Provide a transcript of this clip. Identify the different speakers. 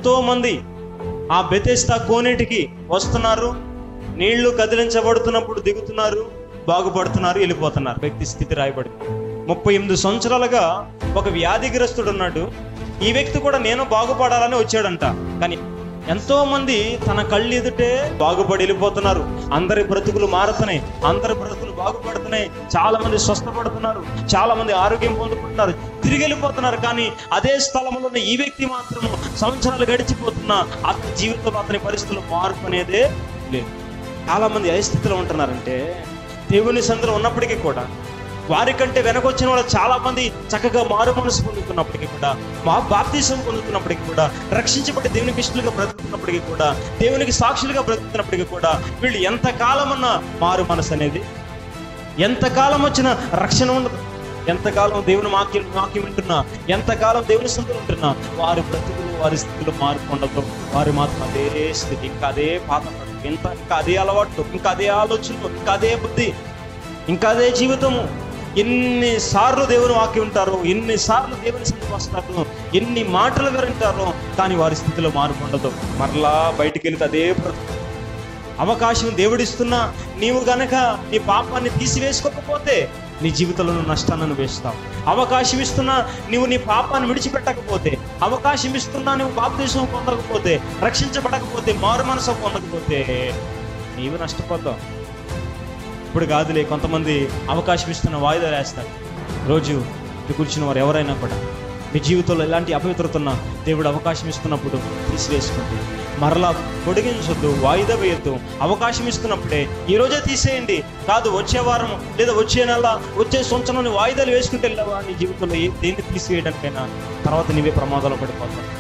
Speaker 1: ఎంతో మంది ఆ బెతెస్తా కోనేటికి వస్తున్నారు నీళ్లు కదిలించబడుతున్నప్పుడు దిగుతున్నారు బాగుపడుతున్నారు వెళ్ళిపోతున్నారు వ్యక్తి స్థితి రాయబడింది ముప్పై ఎనిమిది సంవత్సరాలుగా ఒక వ్యాధిగ్రస్తుడు ఉన్నాడు ఈ వ్యక్తి కూడా నేను బాగుపడాలని వచ్చాడంట కానీ ఎంతో మంది తన కళ్ళు ఎదుటే బాగుపడి వెళ్ళిపోతున్నారు అందరి బ్రతుకులు మారుతున్నాయి అందరి బ్రతుకులు బాగుపడుతున్నాయి చాలా మంది స్వస్థపడుతున్నారు చాలా మంది ఆరోగ్యం పొందుకుంటున్నారు తిరిగి వెళ్ళిపోతున్నారు కానీ అదే స్థలంలో ఉన్న ఈ వ్యక్తి మాత్రము సంవత్సరాలు గడిచిపోతున్నా అతని జీవితంలో అతని పరిస్థితుల్లో మార్పు అనేదే లేదు చాలా మంది ఏ స్థితిలో ఉంటున్నారంటే దేవుని సందులో ఉన్నప్పటికీ కూడా వారికంటే వెనకొచ్చిన వాళ్ళు చాలా మంది చక్కగా మారు మనసు పొందుతున్నప్పటికీ కూడా మా బాప్తీసం పొందుతున్నప్పటికీ కూడా రక్షించబడి దేవునికి ఇష్టలుగా బ్రతుకుతున్నప్పటికీ కూడా దేవునికి సాక్షులుగా బ్రతుకుతున్నప్పటికీ కూడా వీళ్ళు ఎంతకాలమన్నా మారు మనసు అనేది ఎంతకాలం వచ్చిన రక్షణ ఉండదు ఎంతకాలం దేవుని వాక్యం వాక్యం వింటున్నా ఎంతకాలం దేవుని సంతులు ఉంటున్నా వారి బ్రతుకులు వారి స్థితిలో మార్పు ఉండదు వారు మాత్రం అదే స్థితి ఇంకా అదే పాత బ్రతుకు, ఇంత ఇంకా అదే అలవాట్లు ఇంకా అదే ఆలోచనలు ఇంకా అదే బుద్ధి ఇంకా అదే జీవితము ఎన్నిసార్లు దేవుని వాక్యం ఉంటారు ఎన్నిసార్లు దేవుని సన్నిధికి వస్తారు ఎన్ని మాటలు వింటారో కానీ వారి స్థితిలో మార్పు ఉండదు మరలా బయటికి వెళ్తే అదే బ్రతుకు అవకాశం దేవుడిస్తున్నా నీవు గనక నీ పాపాన్ని తీసివేసుకోకపోతే నీ జీవితంలో నువ్వు నష్టాన్ని అనుభవిస్తావు అవకాశం ఇస్తున్నా నీవు నీ పాపాన్ని విడిచిపెట్టకపోతే అవకాశం ఇస్తున్నా నువ్వు బాప్తీసం పొందకపోతే రక్షించబడకపోతే మారు మనసు పొందకపోతే నీవు నష్టపోతావు ఇప్పుడు కాదులే కొంతమంది అవకాశం ఇస్తున్న వాయిదా వేస్తారు రోజు ఇక్కడ కూర్చున్న వారు ఎవరైనా కూడా మీ జీవితంలో ఎలాంటి అపవిత్రతున్న దేవుడు అవకాశం ఇస్తున్నప్పుడు తీసివేసుకోండి మరలా పొడిగించొద్దు వాయిదా వేయొద్దు అవకాశం ఇస్తున్నప్పుడే ఈ రోజే తీసేయండి కాదు వచ్చే వారం లేదా వచ్చే నెల వచ్చే సంవత్సరంలోని వాయిదాలు వేసుకుంటే వెళ్ళావా నీ జీవితంలో ఏ దేన్ని తీసివేయడానికైనా తర్వాత నీవే ప్రమాదాలు పడిపోతావు